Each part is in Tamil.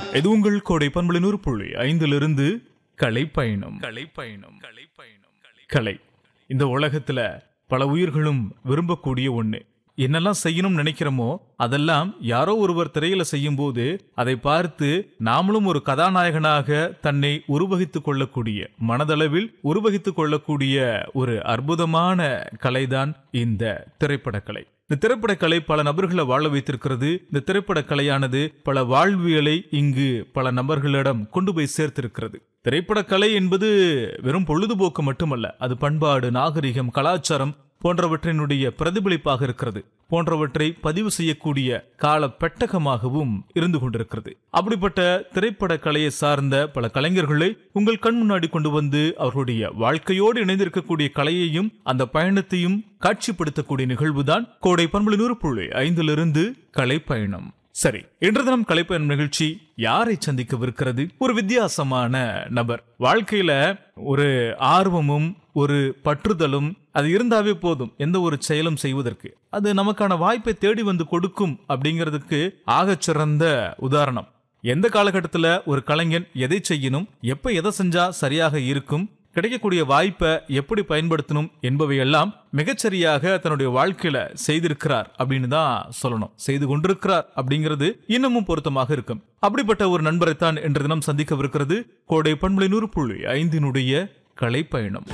இது உங்கள் கோடை பண்புல நூறு புள்ளி ஐந்திலிருந்து கலை பயணம் கலை பயணம் கலை பயணம் கலை இந்த உலகத்துல பல உயிர்களும் விரும்பக்கூடிய ஒண்ணு என்னெல்லாம் செய்யணும்னு நினைக்கிறோமோ அதெல்லாம் யாரோ ஒருவர் திரையில செய்யும் போது அதை பார்த்து நாமளும் ஒரு கதாநாயகனாக தன்னை உருவகித்துக் கொள்ளக்கூடிய மனதளவில் உருவகித்துக் கொள்ளக்கூடிய ஒரு அற்புதமான கலைதான் இந்த திரைப்படக்கலை இந்த திரைப்படக்கலை பல நபர்களை வாழ வைத்திருக்கிறது இந்த திரைப்படக்கலையானது பல வாழ்வியலை இங்கு பல நபர்களிடம் கொண்டு போய் சேர்த்திருக்கிறது திரைப்படக்கலை என்பது வெறும் பொழுதுபோக்கு மட்டுமல்ல அது பண்பாடு நாகரிகம் கலாச்சாரம் போன்றவற்றினுடைய பிரதிபலிப்பாக இருக்கிறது போன்றவற்றை பதிவு செய்யக்கூடிய கால பெட்டகமாகவும் இருந்து கொண்டிருக்கிறது அப்படிப்பட்ட திரைப்பட கலையை சார்ந்த பல கலைஞர்களை உங்கள் கண் முன்னாடி கொண்டு வந்து அவர்களுடைய வாழ்க்கையோடு இணைந்திருக்கக்கூடிய கலையையும் அந்த பயணத்தையும் காட்சிப்படுத்தக்கூடிய நிகழ்வுதான் கோடை பண்புல நூறு புள்ளி ஐந்திலிருந்து கலை பயணம் சரி இன்று தினம் கலைப்பயணம் நிகழ்ச்சி யாரை சந்திக்கவிருக்கிறது ஒரு வித்தியாசமான நபர் வாழ்க்கையில ஒரு ஆர்வமும் ஒரு பற்றுதலும் அது இருந்தாவே போதும் எந்த ஒரு செயலும் செய்வதற்கு அது நமக்கான வாய்ப்பை தேடி வந்து கொடுக்கும் அப்படிங்கிறதுக்கு ஆகச் சிறந்த உதாரணம் எந்த காலகட்டத்தில் ஒரு கலைஞன் எதை செய்யணும் எப்ப எதை செஞ்சா சரியாக இருக்கும் கிடைக்கக்கூடிய வாய்ப்பை எப்படி பயன்படுத்தணும் என்பவையெல்லாம் மிகச்சரியாக தன்னுடைய வாழ்க்கையில செய்திருக்கிறார் அப்படின்னு தான் சொல்லணும் செய்து கொண்டிருக்கிறார் அப்படிங்கிறது இன்னமும் பொருத்தமாக இருக்கும் அப்படிப்பட்ட ஒரு நண்பரைத்தான் இன்று தினம் சந்திக்கவிருக்கிறது கோடை பண்புலை நூறு புள்ளி ஐந்தினுடைய கலை பயணம்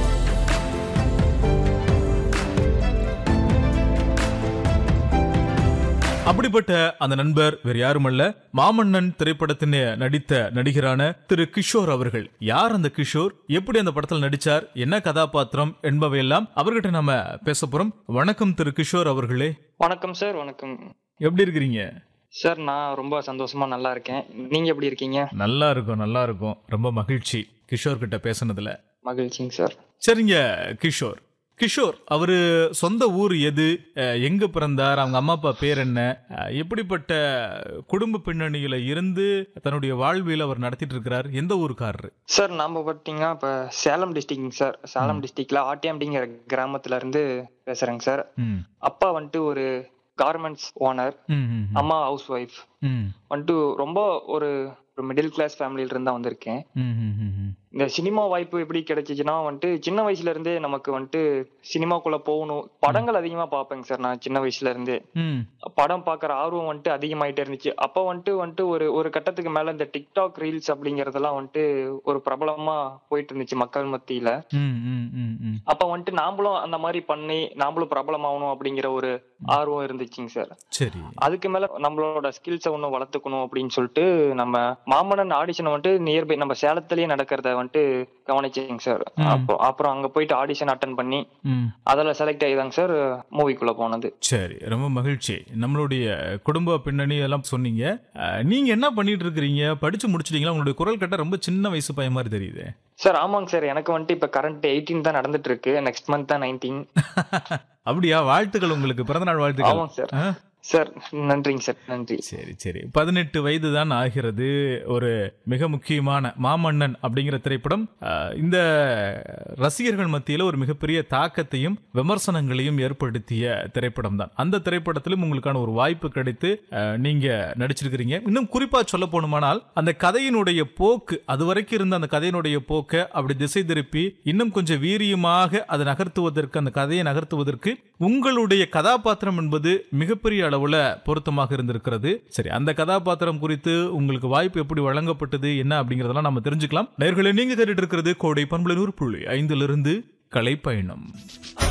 அப்படிப்பட்ட அந்த நண்பர் வேறு யாருமல்ல மாமன்னன் திரைப்படத்தின் நடித்த நடிகரான திரு கிஷோர் அவர்கள் யார் அந்த கிஷோர் எப்படி அந்த படத்தில் நடிச்சார் என்ன கதாபாத்திரம் என்பவையெல்லாம் அவர்கிட்ட நாம பேச போறோம் வணக்கம் திரு கிஷோர் அவர்களே வணக்கம் சார் வணக்கம் எப்படி இருக்கிறீங்க சார் நான் ரொம்ப சந்தோஷமா நல்லா இருக்கேன் நீங்க எப்படி இருக்கீங்க நல்லா இருக்கும் நல்லா இருக்கும் ரொம்ப மகிழ்ச்சி கிஷோர் கிட்ட பேசுனதுல மகிழ்ச்சிங்க சார் சரிங்க கிஷோர் கிஷோர் அவரு சொந்த ஊர் எது அஹ், எங்க பிறந்தார் அவங்க அம்மா அப்பா பேர் என்ன அஹ், எப்படிப்பட்ட குடும்ப பின்னணியில இருந்து தன்னுடைய வாழ்வியல் அவர் நடத்திட்டு இருக்கிறார் எந்த ஊருக்காரரு சார் நாம பார்த்தீங்கன்னா இப்ப சேலம் டிஸ்ட்ரிக்ட்ங்க சார் சேலம் டிஸ்ட்ரிக்ட்ல ஆட்டியாம்பிங்கிற கிராமத்துல இருந்து பேசுறேங்க சார் ம் அப்பா வந்துட்டு ஒரு கார்மெண்ட்ஸ் ஓனர் ம், ம், ம். அம்மா ஹவுஸ் ஒய்ஃப் ம், வந்துட்டு ரொம்ப ஒரு ஒரு மிடில் கிளாஸ் ஃபேமிலியில இருந்தா வந்திருக்கேன் ம், ம், ம், ம். இந்த சினிமா வாய்ப்பு எப்படி கிடைச்சிச்சுன்னா வந்துட்டு சின்ன வயசுல இருந்தே நமக்கு வந்துட்டு சினிமாக்குள்ள போகணும் படங்கள் அதிகமா பார்ப்பேங்க சார் நான் சின்ன வயசுல இருந்தே ம், படம் பார்க்குற ஆர்வம் வந்துட்டு அதிகமாயிட்டே இருந்துச்சு அப்போ வந்துட்டு வந்துட்டு ஒரு ஒரு கட்டத்துக்கு மேல இந்த டிக்டாக் ரீல்ஸ் அப்படிங்கறதெல்லாம் வந்துட்டு ஒரு பிரபலமா போயிட்டு இருந்துச்சு மக்கள் மத்தியில ம், ம், ம், ம். அப்ப வந்துட்டு நாமளும் அந்த மாதிரி பண்ணி நாமளும் பிரபலமாகணும் அப்படிங்கிற ஒரு ஆர்வம் இருந்துச்சுங்க சார் சரி அதுக்கு மேல நம்மளோட ஸ்கில்ஸை ஒன்றும் வளர்த்துக்கணும் அப்படின்னு சொல்லிட்டு நம்ம மாமன்னன் ஆடிஷன் வந்துட்டு நியர்பை நம்ம சேலத்திலேயே நடக்கிறத வந்துட்டு கவனிச்சேங்க சார் ம். அப்போ அப்புறம் அங்க போயிட்டு ஆடிஷன் அட்டன் பண்ணி ம். அதில் செலக்ட் ஆகிதாங்க சார் மூவிக்குள்ள போனது சரி ரொம்ப மகிழ்ச்சி நம்மளுடைய குடும்ப பின்னணி எல்லாம் சொன்னீங்க அஹ், நீங்க என்ன பண்ணிட்டு இருக்கிறீங்க படிச்சு முடிச்சிட்டீங்களா உங்களுடைய குரல் கட்ட ரொம்ப சின்ன வயசு பையன் மாதிரி தெரியுது சார் ஆமாங்க சார் எனக்கு வந்துட்டு இப்ப கரண்ட் எயிட்டீன் தான் நடந்துட்டு இருக்கு நெக்ஸ்ட் மந்த் தான் நைன்டீன் அப்படியா வாழ்த்துக்கள் உங்களுக்கு பிறந்தநாள் வாழ்த்துக்கள் ஆமாங்க சார் ஆ? சார் நன்றிங்க சார் நன்றி சரி சரி பதினெட்டு வயது தான் ஆகிறது ஒரு மிக முக்கியமான மாமன்னன் அப்படிங்கிற திரைப்படம் அஹ், இந்த ரசிகர்கள் மத்தியில் ஒரு மிகப்பெரிய தாக்கத்தையும் விமர்சனங்களையும் ஏற்படுத்திய திரைப்படம் தான் அந்த திரைப்படத்திலும் உங்களுக்கான ஒரு வாய்ப்பு கிடைத்து அஹ், நீங்க நடிச்சிருக்கிறீங்க இன்னும் குறிப்பா சொல்ல போனுமானால் அந்த கதையினுடைய போக்கு அது வரைக்கும் இருந்த அந்த கதையினுடைய போக்கை அப்படி திசை திருப்பி இன்னும் கொஞ்சம் வீரியமாக அதை நகர்த்துவதற்கு அந்த கதையை நகர்த்துவதற்கு உங்களுடைய கதாபாத்திரம் என்பது மிகப்பெரிய அளவுல பொருத்தமாக இருந்திருக்கிறது சரி அந்த கதாபாத்திரம் குறித்து உங்களுக்கு வாய்ப்பு எப்படி வழங்கப்பட்டது என்ன அப்படிங்கறதெல்லாம் நம்ம தெரிஞ்சுக்கலாம் நேர்களை நீங்க கேட்டுட்டு இருக்கிறது கோடை பண்புல நூறு புள்ளி ஐந்திலிருந்து கலை பயணம்